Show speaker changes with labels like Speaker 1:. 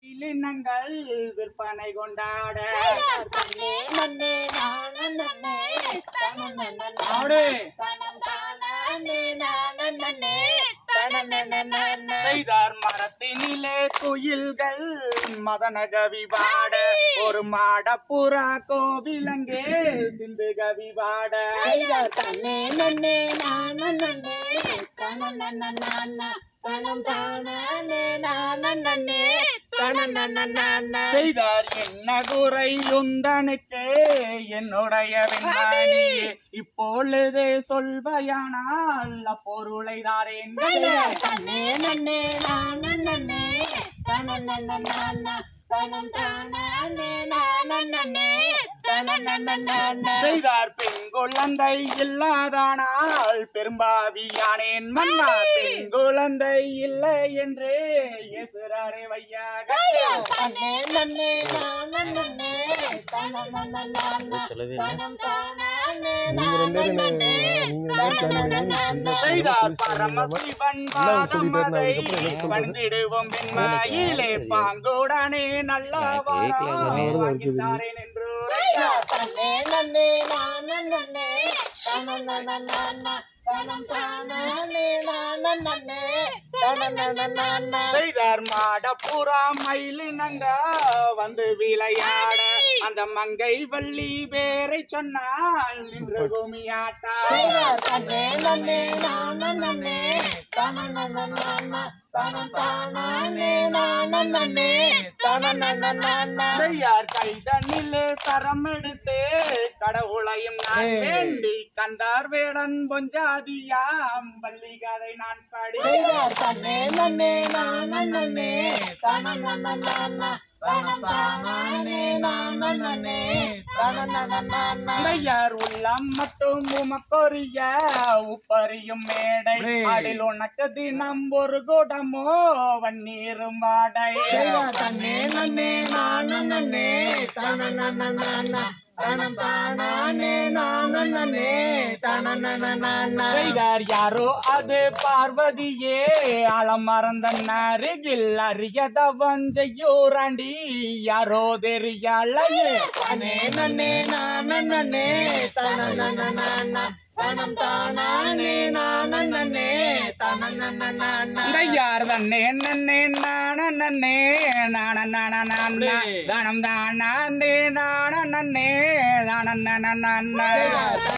Speaker 1: இலினங்கள் விற்பனை கொண்டாட
Speaker 2: தன்னே நன்னே நான நன்னே தன நன்ன
Speaker 1: ஆடு
Speaker 2: தனம் தானே நான நன்னே தன நன்ன நன்ன
Speaker 1: செய்தார் மரத்தினிலே குயில்கள் மதன கவி பாட ஒரு மாடப்புறா கோவிலங்கே சிந்து கவி பாட
Speaker 2: தன்னே நன்னே நான நன்னே தன நன்ன நான தனம் தானே நான நன்னே தன நன்ன நான
Speaker 1: செய்தார் என்ன குறை உந்தனுக்கு என்னுடைய வெண்மணியே இப்பொழுதே சொல்வையானால் அப்பொருளை தாரேன்
Speaker 2: தன்னே நன்னே நான நன்னே தன நன்ன நான தனம் தானே நான நன்னே தன நன்ன நான
Speaker 1: செய்தார் பெண் குழந்தை இல்லாதானால் பெரும்பாவியானேன் மன்னா பெண் குழந்தை இல்லை என்று எசுராரே வையாக
Speaker 2: தன்னே நன்னே நான நன்னே தன நன்ன நான தனம் தானே நான நன்னே தன நன்ன நான
Speaker 1: செய்தார் பரமசிவன் பாதமதை வந்திடுவோம் வெண்மையிலே பாங்குடனே நல்லவாரேன் என்று
Speaker 2: தன்னே நன்னே நான நன்னே தன நன்ன நான தனம் தானே நான நன்னே தன நன்ன நான
Speaker 1: செய்தார் மாடப்புறா மயிலினங்க வந்து விளையாட அந்த மங்கை வள்ளி பேரை சொன்னால் நின்று பூமியாட்டா
Speaker 2: தன்னே நன்னே நான நன்னே தன நன்ன நான தனம் தானே நான நன்னே தன நன்ன நான
Speaker 1: செய்யார் கைதண்ணிலே சரம் எடுத்து கடவுளையும் நான் வேண்டி கந்தார் வேடன் பொஞ்சாதியாம் வள்ளி கதை நான் பாடி
Speaker 2: செய்தார் தன்னே நன்னே நான நன்னே தன நன்ன நான தனம் தானே நான நன்னே தன நன்ன நான
Speaker 1: ஐயார் உள்ளம் மட்டும் உமக்கொரிய உப்பறியும் மேடை அதில் உனக்கு தினம் ஒரு குடமோ வன்னீரும் வாடை
Speaker 2: செய்தார் தன்னே நன்னே நான நன்னே தன நன்ன நான தனம் தானே நான நன்னே தன நன்ன நான
Speaker 1: செய்தார் யாரோ அது பார்வதியே அலம் மறந்த அருகில் அறியதவன் செய்யூராண்டி யாரோ தெரியலையே
Speaker 2: தன்னே நன்னே நான நன்னே தன நன்ன நான தனம் தானே நான நன்னே தன நன்ன நான
Speaker 1: யார் தன்னே நன்னே நான நன்னே நான நான நான தனம் தானே நான நன்னே தான நன நன்ன